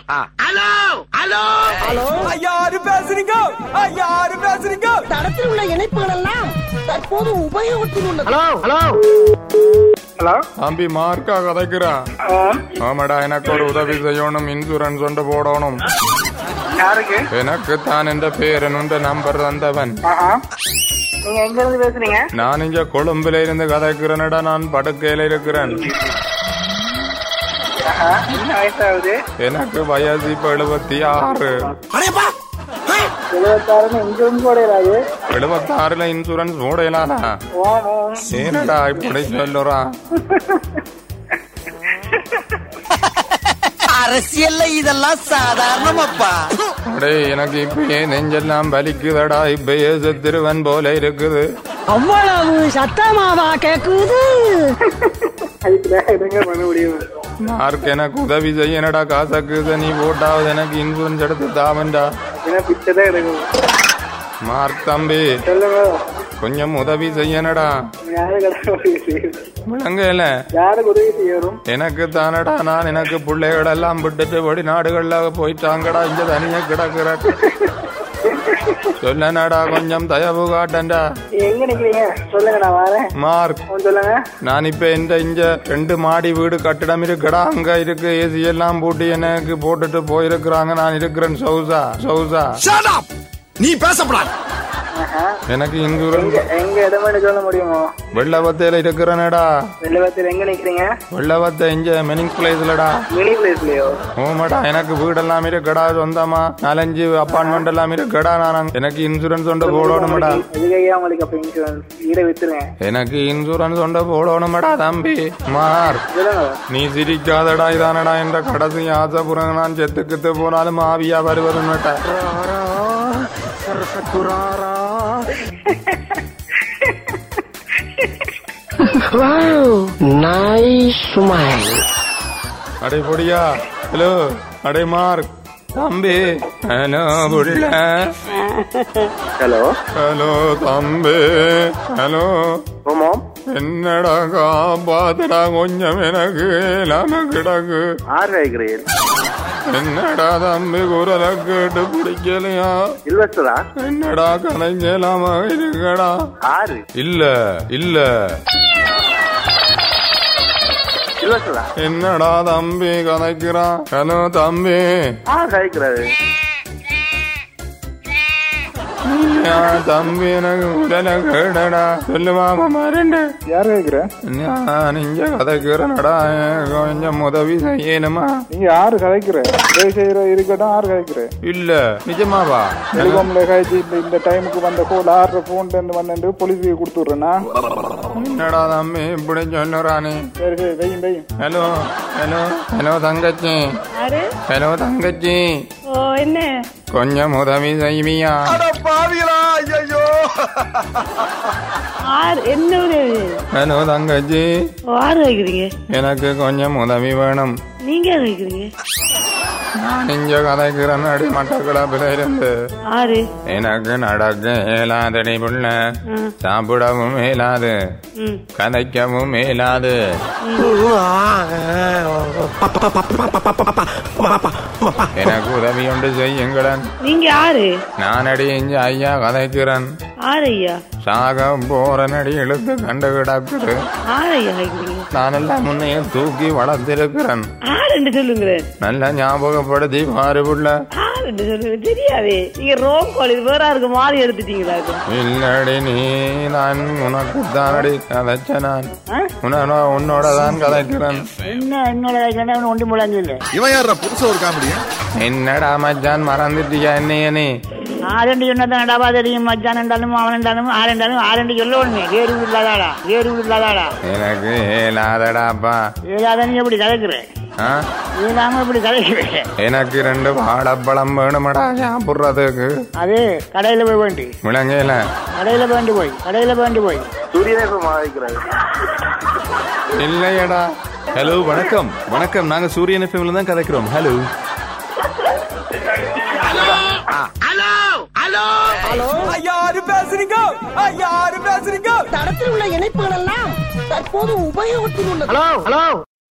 Hello hello யாரு பேசுறீங்க யாரு பேசுறீங்க தடத்தில் உள்ள இணைப்புகள் எல்லாம் தற்போது உபயோகத்தில் உள்ளது ஹலோ ஹலோ ஹலோ தம்பி மார்க்கா கதைக்கிறான் ஆமாடா எனக்கு ஒரு உதவி செய்யணும் இன்சூரன்ஸ் ஒன்று போடணும் யாருக்கு எனக்கு தான் என்ற பேரன் உண்ட நம்பர் தந்தவன் ஆஹா நீங்க எங்க இருந்து பேசுறீங்க நான் இங்க கொழும்புல இருந்து கதைக்கிறேனடா நான் படுக்கையில இருக்கிறேன் ஆஹா என்ன வயசாகுது எனக்கு வயசு இப்ப எழுபத்தி ஆறு எழுபத்தாறுன்னு இன்சூரன்ஸ் போடையிலாது எழுபத்தாறுல இன்சூரன்ஸ் போடலானா ஓம் ஓம் ஏனடா இப்படி சொல்லுறான் அரசியல்ல இதெல்லாம் சாதாரணமாப்பா அடே எனக்கு இப்பயே நெஞ்செல்லாம் வலிக்குதடா இப்பயே செத்துருவன் போல இருக்குது அவ்வளவு சத்தமாவா கேக்குது அதுக்கு எதுங்க பண்ண முடியும் மார்க் எனக்கு உதவி செய்யனடா காசக்குது நீ போட்டாவது எனக்கு இன்சூரன்ஸ் எடுத்து தாவன்டா ஏன்னா பிச்சை தான் எடுக்கும் மார்க் தம்பி சொல்லுங்க கொஞ்சம் உதவி செய்யனடா யாரு கடை உதவி செய்யும் விளங்கல யாருக்கு உதவி செய்யணும் எனக்கு தானடா நான் எனக்கு பிள்ளைகள் எல்லாம் விட்டுட்டு வெளிநாடுகள்ல போயிட்டாங்கடா இங்க தனியா கிடக்குற சொல்லனடா கொஞ்சம் தயவு காட்டண்டா எங்க நிக்கிறீங்க சொல்லுங்க நான் வரேன் மார்க் கொஞ்சம் சொல்லுங்க நான் இப்ப இந்த இங்க ரெண்டு மாடி வீடு கட்டிடம் இருக்குடா அங்க இருக்கு ஏசி எல்லாம் போட்டு எனக்கு போட்டுட்டு போயிருக்கிறாங்க நான் இருக்கிறேன் சௌசா சௌசா நீ பேசப்படாது ஆஹா எனக்கு இன்சூரன்ஸ் எங்க எங்க இடமே சொல்ல முடியுமோ வெள்ளவத்தையில இருக்கிறேனடா வெள்ளவத்தில் எங்க நிக்கிறீங்க வெள்ளவத்தை இங்க மெனிங்ஸ் பிளேஸ்லடா மினி பிளேஸ்லயோ ஓமாடா எனக்கு வீடெல்லாம் இருக்குடா சொந்தமா நாலஞ்சு அப்பார்ட்மெண்ட் எல்லாம் இருக்குடா நான் அங்க- எனக்கு இன்சூரன்ஸ் ஒன்று போடணுமடா எதுக்கையா உங்களுக்கு அப்ப இன்சூரன்ஸ் வீடை வித்துருங்க எனக்கு இன்சூரன்ஸ் ஒன்று போடணுமடா தம்பி மார் சொல்லுங்க நீ சிரிக்காதடா இதானடா என்ற கடைசி ஆசைப்புறங்க நான் செத்து கித்து போனாலும் ஆவியா வருவதுன்னுட்ட நைஸ் ஸ்மைல் அடே பொடியா ஹலோ அடே மார்க் தம்பி ஹலோ புள்ள ஹலோ ஹலோ தம்பி ஹலோ ஓமோம் என்னடா காப்பாத்தடா கொஞ்சம் எனக்கு இல்லாம கிடக்கு ஆறு காய்க்கிறீர் என்னடா தம்பி குரலை கேட்டு பிடிக்கலையா இல்வஸ்டரா என்னடா கலைஞலாம இருக்கடா ஆறு இல்ல இல்ல இல்வஸ்டரா என்னடா தம்பி கதைக்கிறான் ஹலோ தம்பி ஆறு காய்க்கிறாரு ஐயா, தம்பி எனக்கு உடலை கேடடா சொல்லு மாமா மாறண்டு யார் கேக்குற நான் இங்க கதைக்கிறேனடா எனக்கு கொஞ்சம் உதவி செய்யணுமா நீங்க யாரு கதைக்கிற உதவி செய்யற இருக்கட்டும் யாரு கதைக்கிற இல்ல நிஜமாவா டெலிகாம்ல கழிச்சு இந்த இந்த டைமுக்கு வந்த கோல் ஆடுற போன்ல இருந்து வந்து போலீஸுக்கு கொடுத்துடுறேன்னா என்னடா தம்பி இப்படி சொல்லுறானே சரி சரி வெயும் வெயும் ஹலோ ஹலோ ஹலோ தங்கச்சி யாரு ஹலோ தங்கச்சி ஓ என்ன கொஞ்சம் உதவி செய்வியா பாவிகளா ஐயோ ஆறு என்ன உதவி ஹலோ தங்கச்சி ஓ, ஆறு வைக்கிறீங்க எனக்கு கொஞ்சம் உதவி வேணும் நீங்க யார் வைக்கிறீங்க நான் இங்க கதைக்கிறேன் அடி மட்டக்களப்பில இருந்து ஆறு எனக்கு நடக்க இயலாதடி புள்ள ம். சாப்பிடவும் இயலாது ம் கதைக்கவும் இயலாது எனக்கு உதவி ஒன்று செய்யுங்களன் நீங்க யாரு நான் அடி இங்க ஐயா கதைக்கிறேன் ஆறு ஐயா சாக போற நடி இழுத்து கண்டு கிடக்குது ஆறு ஐயா வைக்கிறீங்க நானெல்லாம் முன்னையே தூக்கி வளர்த்திருக்கிறேன் ஆறுன்னு சொல்லுங்களேன் நல்லா ஞாபகப்படுத்தி பாரு புள்ள ஆறுன்னு சொல்லுங்க தெரியாதே நீங்க ரோம் காலேஜ் வேற யாருக்கு மாறி எடுத்துட்டீங்களா இது? இல்லடி நீ நான் உனக்கு தானடி கதைச்ச நான் உன்ன- உன்னோட தான் கதைக்கிறேன் என்ன என்னோட வைக்கிறேன் ஒன்று முழங்கு இல்லை இவன் யாரா புதுசா ஒரு காமெடி என்னடா மச்சான் மறந்துட்டியா என்னைய நீ ஆரண்டு சொன்னதான் டபா தெரியும் மச்சான் என்றாலும் அவன் என்றாலும் ஆறு என்றாலும் ஆரண்டு சொல்ல ஒண்ணு வேறு இல்லாதாடா வேறு இல்லாதாடா எனக்கு ஏலாதடாப்பா ஏதாதான் எப்படி கதைக்கிறேன் ஆ? இல்லாம இப்படி கதைக்கிறேன் எனக்கு ரெண்டு வாழைப்பழம் வேணுமடா சாப்பிடுறதுக்கு அது கடையில போய் வேண்டி விளங்கல கடையில வேண்டி போய் கடையில வேண்டி போய் சூரியனே இப்ப மாறிக்கிறாரு இல்லையடா ஹலோ வணக்கம் வணக்கம் நாங்க சூரியன் எஃப்எம்ல தான் கதைக்கிறோம் ஹலோ ஹலோ ஹலோ யாரு பேசுறீங்க யாரு பேசுறீங்க தடத்தில் உள்ள இணைப்புகள் எல்லாம் தற்போது உபயோகத்தில் உள்ளது ஹலோ ஹலோ